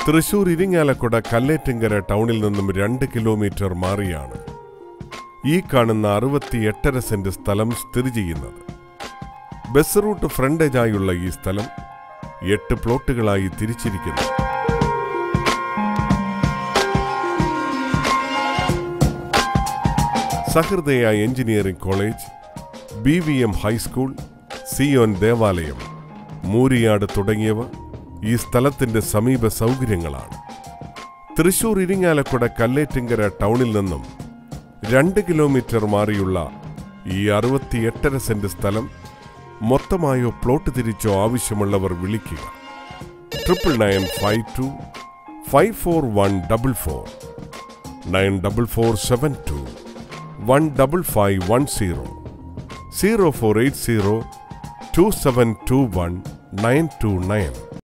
തൃശൂർ ഇരിങ്ങാലക്കുട കല്ലേറ്റിങ്കര ടൗണിൽ നിന്നും രണ്ട് കിലോമീറ്റർ മാറിയാണ് ഈ കാണുന്ന അറുപത്തി എട്ടര സെന്റ് സ്ഥലം സ്ഥിതി ചെയ്യുന്നത് ബസ് റൂട്ട് ഫ്രണ്ടേജായുള്ള ഈ സ്ഥലം എട്ട് പ്ലോട്ടുകളായി തിരിച്ചിരിക്കുന്നു Sahrudaya engineering college B V M high school Zion ദേവാലയം മൂരിയാട് തുടങ്ങിയവ ഈ സ്ഥലത്തിന്റെ സമീപ സൗകര്യങ്ങളാണ് തൃശൂർ ഇരിങ്ങാലക്കുട കല്ലേറ്റിങ്കര ടൗണിൽ നിന്നും രണ്ട് കിലോമീറ്റർ മാറിയുള്ള ഈ അറുപത്തി എട്ടര സെന്റ് സ്ഥലം മൊത്തമായോ പ്ലോട്ട് തിരിച്ചോ ആവശ്യമുള്ളവർ വിളിക്കുക triple nine five two five four one double four nine double four seven two one double five one zero zero four eight zero two seven two one nine two nine